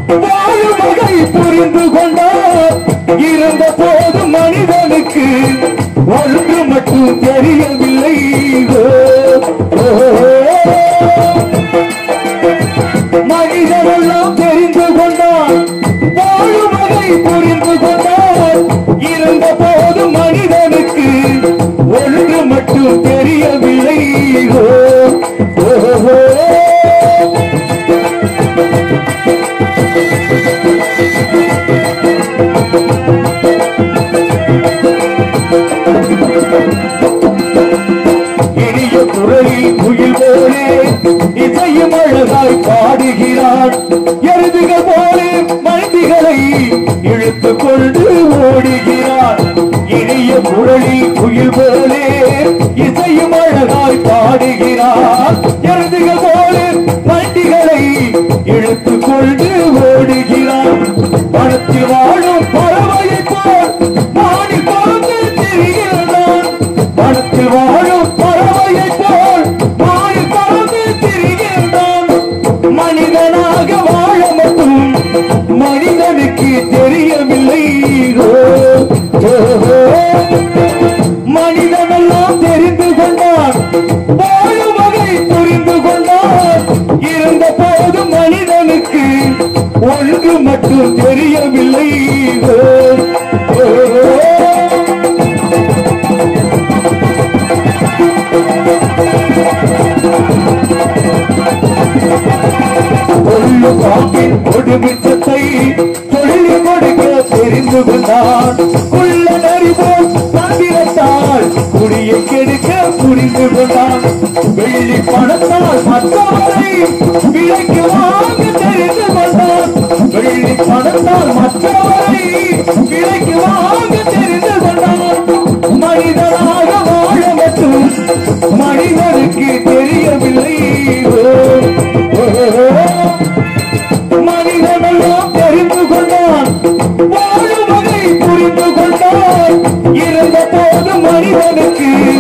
வாழும் வகை புரிந்து கொண்டார் இருந்த போது மனிதனுக்கு ஒன்று மட்டும் தெரியவில்லை ஓ, ஓ, ஓ. மனிதரெல்லாம் தெரிந்து கொண்டார் வாழும் வகை புரிந்து கொண்டார் இருந்த போது மனிதனுக்கு ஒன்று மட்டும் தெரியவில்லை ஓ, ஓ, ஓ. இனிய குரலில் குயில் போலே இசையும் அழகாய் பாடுகிறார் எருதுகள் போலே மனிதிகளை இழுத்து கொண்டு ஓடுகிறார் இனிய குரலில் குயில் போலே இசையும் அழகாய் பாடுகிறார் எருதுகள் போலே மனிதிகளை இழுத்து கொண்டு ஓடுகிறார் பணத்தில் வாழும் பறவையை போல் மாடி பறந்து திரிகிறான் பணத்தில் வாழும் பறவையை போல் மாறி பறந்து திரிகின்றான் மனிதனாக வாழ மட்டும் மனிதனுக்கு தெரியவில்லை ஓ, ஓ, ஓ. மனிதனெல்லாம் தெரிந்து கொண்டான் வாழும் வகை புரிந்து கொண்டான் இருந்த போது மனிதனுக்கு ஒன்று மட்டும் தெரியவில்லை ஓ, ஓ, ஓ. கொள்ளு பாம்பின் கொடுமிச்சத்தை தொழில் கொடுக்க தெரிந்து கொண்டான் கொள்ள நறிவோம் தந்திரத்தால் குடியை கெடுக்க புரிந்து கொண்டான் வெள்ளி பணத்தால் மற்றவரை விலைக்கு வாங்க தெரிந்து கொண்டான் வெள்ளி பணத்தால் மற்றவரை விலைக்கு வாங்க தெரிந்து கொண்டான் மனிதனாக வாழ மட்டும் மனிதனுக்கு தெரியவில்லை ஓ, ஓ, ஓ. மனிதனெல்லாம் தெரிந்து கொண்டான் வாழும் வகை புரிந்து கொண்டான் இருந்த போது மனிதனுக்கு